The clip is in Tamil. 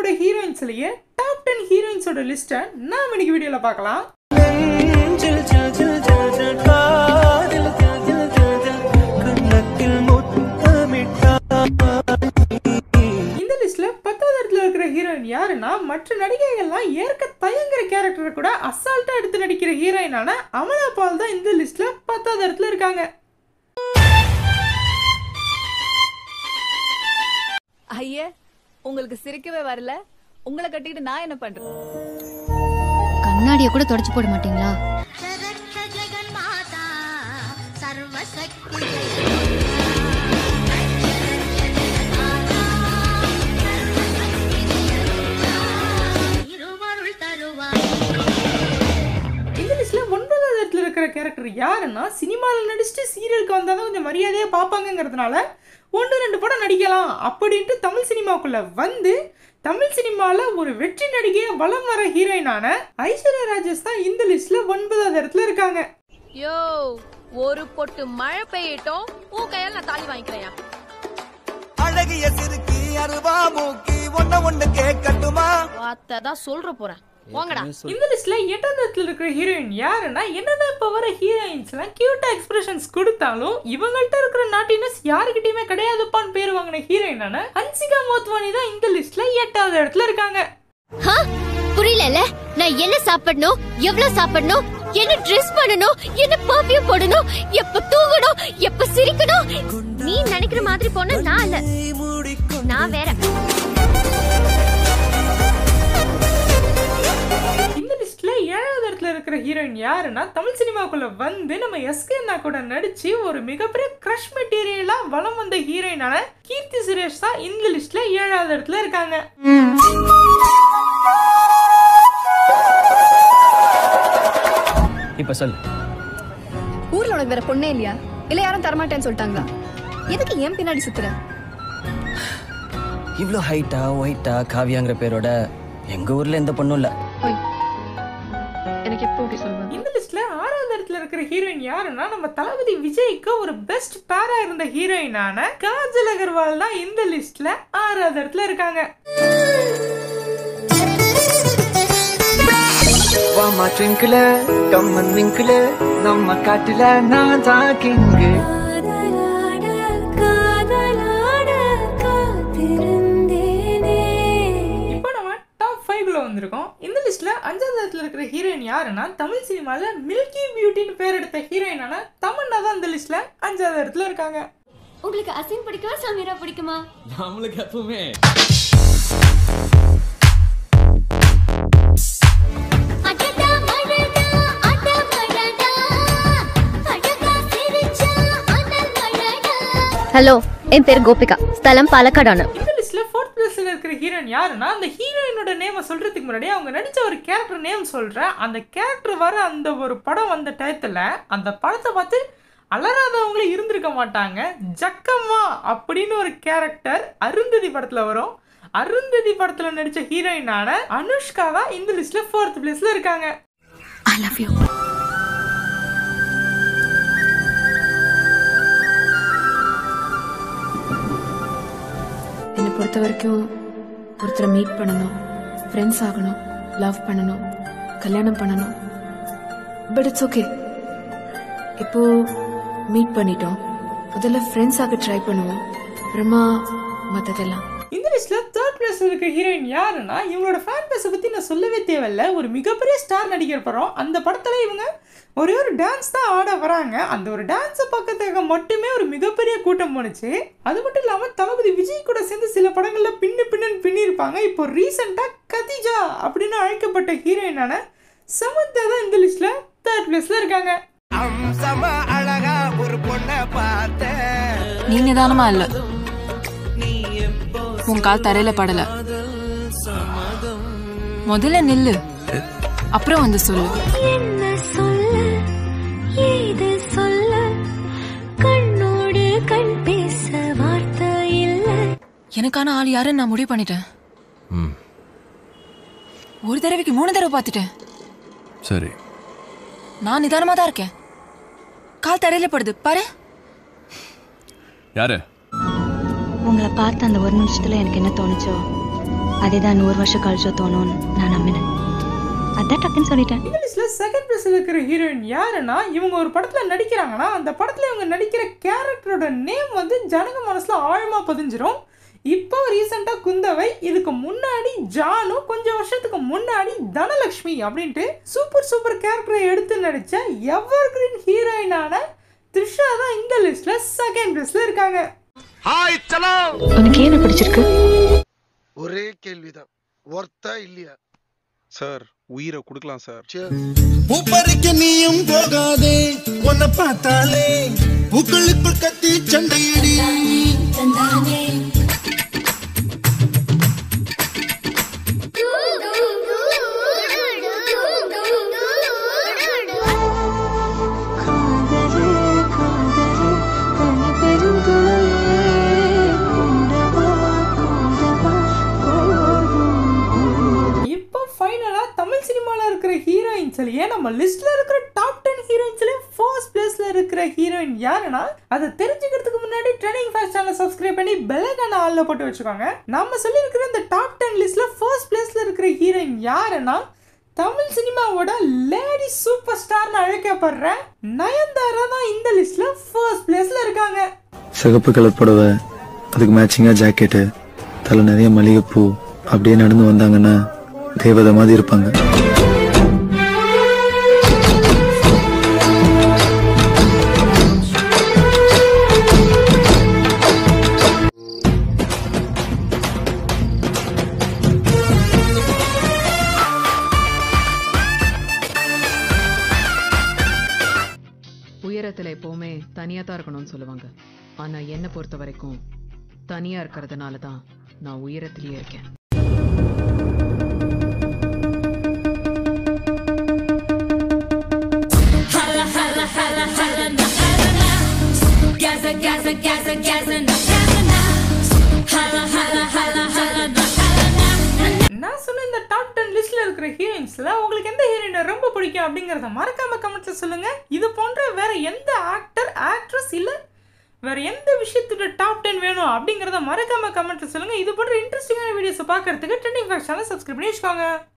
சினிமாவோட ஹீரோயின்ஸ்லயே டாப் டென் ஹீரோயின்ஸோட லிஸ்ட்டை நாம இன்னைக்கு வீடியோல பார்க்கலாம் நெஞ்சில் ஜில் ஜில் ஜில் ஜில் காதில் ஜில் ஜில் ஜில் ஜில் கன்னத்தில் முத்தமிட்டாய் இந்த லிஸ்ட்ல பத்தாவது இடத்துல இருக்கிற ஹீரோயின் யாருன்னா மற்ற நடிகைகள்லாம் ஏற்க தயங்குற கேரக்டரை கூட அசால்ட்டா எடுத்து நடிக்கிற ஹீரோயினான அமலா பால் தான் இந்த லிஸ்ட்ல பத்தாவது இடத்துல இருக்காங்க ஐயே உங்களுக்கு சிரிக்கவே வரல உங்களை கட்டிட்டு நான் என்ன பண்றேன் கண்ணாடிய கூட தொடச்சு போட மாட்டீங்களா जगच्च जगन्माता सर्वशक्ति இருவருள் தருவாய் இந்த லிஸ்ட்ல ஒன்பதாவது இடத்துல இருக்கிற கேரக்டர் யாருன்னா சினிமாவில் நடிச்சுட்டு சீரியலுக்கு வந்தால் தான் கொஞ்சம் மரியாதையாக பார்ப்பாங்கங்கிறதுனால ஒன்று ரெண்டு படம் நடிக்கலாம் அப்படின்ட்டு தமிழ் சினிமாவுக்குள்ள வந்து தமிழ் சினிமாவில் ஒரு வெற்றி நடிகையை வலம் வர ஹீரோயினான ஐஸ்வர்யா ராஜேஷ் தான் இந்த லிஸ்ட்ல ஒன்பதாவது இடத்துல இருக்காங்க யோ ஒரு பொட்டு மழை பெய்யட்டும் உன் கையால நான் தாலி வாங்கிக்கிறேன் அழகிய சிறுக்கி அருவா மூக்கி ஒன்ன ஒண்ணு கேட்கட்டுமா வார்த்தை தான் சொல்ற போறேன் வாங்கடா இந்த லிஸ்ட்ல எட்டாவது இடத்துல இருக்கிற ஹீரோயின் யாருன்னா என்னதான் இப்போ வர ஹீரோயின்ஸ்லாம் கியூட்டா எக்ஸ்பிரஷன்ஸ் கொடுத்தாலும் இவங்கள்ட்ட இருக்கிற நாட்டினஸ் யாருக்கிட்டயுமே கிடையாதுப்பான்னு பேர் வாங்கின ஹீரோயினான ஹன்சிகா மோத்வானி தான் இந்த லிஸ்ட்ல எட்டாவது இடத்துல இருக்காங்க ஹா? புரியலல நான் என்ன சாப்பிடணும் எவ்வளவு சாப்பிடணும் என்ன ட்ரெஸ் பண்ணணும் என்ன பர்ஃபியூம் போடணும் எப்ப தூங்கணும் எப்ப சிரிக்கணும் நீ நினைக்கிற மாதிரி பொண்ணு நான் இல்ல நான் வேற இந்த லிஸ்ட்ல ஏழாவது இடத்துல இருக்கிற ஹீரோயின் யாருன்னா தமிழ் சினிமாக்குள்ள வந்து நம்ம எஸ்கே அண்ணா கூட நடிச்சு ஒரு மிகப்பெரிய கிரஷ் மெட்டீரியலா வலம் வந்த ஹீரோயினான கீர்த்தி சுரேஷ் தான் இந்த லிஸ்ட்ல ஏழாவது இடத்துல இருக்காங்க இப்ப சொல்லு ஊர்ல உனக்கு வேற பொண்ணே இல்லையா இல்ல யாரும் தரமாட்டேன்னு சொல்லிட்டாங்களா எதுக்கு ஏன் பின்னாடி சுத்துற இவ்ளோ ஹைட்டா ஒயிட்டா காவியாங்கிற பேரோட எங்க ஊர்ல எந்த பொண்ணும் இல்ல ஓய் எனக்கு எப்போ ஓகே சொல்லுவேன் இந்த லிஸ்ட்ல ஆறாவது இடத்துல இருக்கிற ஹீரோயின் யாருன்னா நம்ம தளபதி விஜய்க்கு ஒரு பெஸ்ட் பேரா இருந்த ஹீரோயினான காஜல் அகர்வால் தான் இந்த லிஸ்ட்ல ஆறாவது இடத்துல இருக்காங்க வாமா ட்விங்கிள் கம்மன் விங்கிள் நம்ம காட்டுல நான் தான் கிங்கு இப்போ நம்ம டாப் ஃபைவ்ல வந்திருக்கோம் இந்த லிஸ்ட்ல அஞ்சாவது இடத்துல இருக்கிற ஹீரோயின் யாருன்னா தமிழ் சினிமால மில்கி பியூட்டின்னு பேர் எடுத்த ஹீரோயினான தமன்னா தான் இந்த லிஸ்ட்ல அஞ்சாவது இடத்துல இருக்காங்க உங்களுக்கு அசின் பிடிக்குமா சமீரா பிடிக்குமா நம்மளுக்கு எப்பவுமே அடடா மடடா அடமடடா அடடா சிரிச்சா அனல் மடடா ஹலோ என் பேர் கோபிகா ஸ்தலம் பாலக்காடான இந்த லிஸ்ட்ல ஃபோர்த் பிளேஸ்ல இருக்கிற ஹீரோயின் யாருன்னா அந்த ஹீரோயினோட நேமை சொல்றதுக்கு முன்னாடி அவங்க நடிச்ச ஒரு கேரக்டர் நேம் சொல்றேன் அந்த கேரக்டர் வர அந்த ஒரு படம் வந்த டயத்துல அந்த படத்தை பார்த்து அலறாதவங்களே இருந்திருக்க மாட்டாங்க ஜக்கம்மா அப்படின்னு ஒரு கேரக்டர் அருந்ததி படத்துல வரும் அருந்ததி படத்துல நடிச்ச ஹீரோயினான அனுஷ்கா தான் இந்த லிஸ்ட்ல ஃபோர்த் பிளேஸ்ல இருக்காங்க ஐ லவ் யூ என்னை பொறுத்த வரைக்கும் ஒருத்தரை மீட் பண்ணணும் ஃப்ரெண்ட்ஸ் ஆகணும் லவ் பண்ணணும் கல்யாணம் பண்ணணும் பட் இட்ஸ் ஓகே இப்போ மீட் பண்ணிட்டோம் முதல்ல ஃப்ரெண்ட்ஸ் ஆக ட்ரை பண்ணுவோம் அப்புறமா மற்றதெல்லாம் இந்த லிஸ்ட்ல தேர்ட் பிளேஸ்ல இருக்க ஹீரோயின் யாருன்னா இவங்களோட ஃபேன் பேஸை பத்தி நான் சொல்லவே தேவையில்ல ஒரு மிகப்பெரிய ஸ்டார் நடிகர் படம் அந்த படத்துல இவங்க ஒரே ஒரு டான்ஸ் தான் ஆட வராங்க அந்த ஒரு டான்ஸை பார்க்கறதுக்கு மட்டுமே ஒரு மிகப்பெரிய கூட்டம் போணுச்சு அது மட்டும் இல்லாம தளபதி விஜய் கூட சேர்ந்து சில படங்கள்ல பின்னு பின்னுன்னு பின்னிருப்பாங்க இப்போ ரீசெண்டா கதிஜா அப்படின்னு அழைக்கப்பட்ட ஹீரோயினான சமந்தா தான் இந்த லிஸ்ட்ல தேர்ட் பிளேஸ்ல இருக்காங்க அம்சமா அழகா ஒரு பொண்ண பார்த்தேன் நீ நிதானமா இல்ல உன் கால் தரையில படல முதல்ல நில்லு அப்புறம் வந்து சொல்லு என்ன சொல்ல ஏது சொல்ல கண்ணோடு கண் பேச வார்த்தை இல்லை எனக்கான ஆள் யாருன்னு நான் முடிவு பண்ணிட்டேன் ஒரு தடவைக்கு மூணு தடவை பார்த்துட்டேன் சரி நான் நிதானமா தான் இருக்கேன் கால் தரையில படுது பாரு யாரு உங்களை பார்த்த அந்த ஒரு நிமிஷத்துல எனக்கு என்ன தோணுச்சோ அதே தான் நூறு வருஷம் கழிச்சோ தோணும்னு நான் நம்பினேன் அதான் டக்குன்னு சொல்லிட்டேன் இங்கிலீஷ்ல செகண்ட் பிளேஸ்ல இருக்கிற ஹீரோயின் யாருன்னா இவங்க ஒரு படத்துல நடிக்கிறாங்கன்னா அந்த படத்துல இவங்க நடிக்கிற கேரக்டரோட நேம் வந்து ஜனங்க மனசுல ஆழமா பதிஞ்சிரும் இப்போ ரீசெண்டாக குந்தவை இதுக்கு முன்னாடி ஜானு கொஞ்சம் வருஷத்துக்கு முன்னாடி தனலக்ஷ்மி அப்படின்ட்டு சூப்பர் சூப்பர் கேரக்டரை எடுத்து நடிச்ச எவர் கிரீன் ஹீரோயினான த்ரிஷா தான் இந்த லிஸ்ட்ல செகண்ட் பிளேஸ்ல இருக்காங்க ஹாய் சலோ உனக்கு ஏன் பிடிச்சிருக்கு ஒரே கேள்விதான் ஒர்த்தா இல்லையா சார் உயிரை கொடுக்கலாம் சார் பூப்பறிக்க நீயும் போகாதே உன்னை பார்த்தாலே பூக்களுக்குள் கத்தி சண்டையடி இப்போ ஃபைனலாக தமிழ் சினிமாவில் இருக்கிற ஹீரோயின்ஸ்லயே நம்ம லிஸ்ட்ல இருக்கிற டாப் டென் ஹீரோயின்ஸ்லயே ஃபர்ஸ்ட் பிளேஸ்ல இருக்கிற ஹீரோயின் யாருன்னா அதை தெரிஞ்சுக்கிறதுக்கு முன்னாடி ட்ரெண்டிங் ஃபேஸ்ட் சேனல் சப்ஸ்கிரைப் பண்ணி பெலக்கான ஆளில் போட்டு வச்சுக்கோங்க நம்ம சொல்லியிருக்கிற இந்த டாப் டென் லிஸ்ட்ல ஃபர்ஸ்ட் பிளேஸ்ல இருக்கிற ஹீரோயின் யாருன்னா தமிழ் சினிமாவோட லேடி சூப்பர் ஸ்டார்னு அழைக்கப்படுற நயன்தாரா தான் இந்த லிஸ்ட்ல ஃபர்ஸ்ட் பிளேஸ்ல இருக்காங்க சிகப்பு கலர் புடவை அதுக்கு மேட்சிங்காக ஜாக்கெட்டு தலை நிறைய மல்லிகைப்பூ அப்படியே நடந்து வந்தாங்கன்னா தேவதை மாதிரி இருப்பாங்க உயரத்துல எப்பவுமே தனியா தான் இருக்கணும்னு சொல்லுவாங்க ஆனா என்ன பொறுத்த வரைக்கும் தனியா இருக்கிறதுனால தான் நான் உயரத்திலேயே இருக்கேன் நான் சொன்ன இந்த டாப் டென் லிஸ்ட்ல இருக்கிற ஹீரோயின்ஸ்ல உங்களுக்கு எந்த ஹீரோயினை ரொம்ப பிடிக்கும் அப்படிங்கறத மறக்காம கமெண்ட்ல சொல்லுங்க இது போன்ற வேற எந்த ஆக்டர் ஆக்ட்ரஸ் இல்ல வேற எந்த விஷயத்தோட டாப் டென் வேணும் அப்படிங்கறத மறக்காம கமெண்ட்ல சொல்லுங்க இது போன்ற இன்ட்ரெஸ்டிங்கான வீடியோஸ் பார்க்கறதுக்கு ட்ரெண்டிங் ஃபேக்ட் சேனல் சப்ஸ்கிரைப் பண்ணி வச்சுக்கோங்க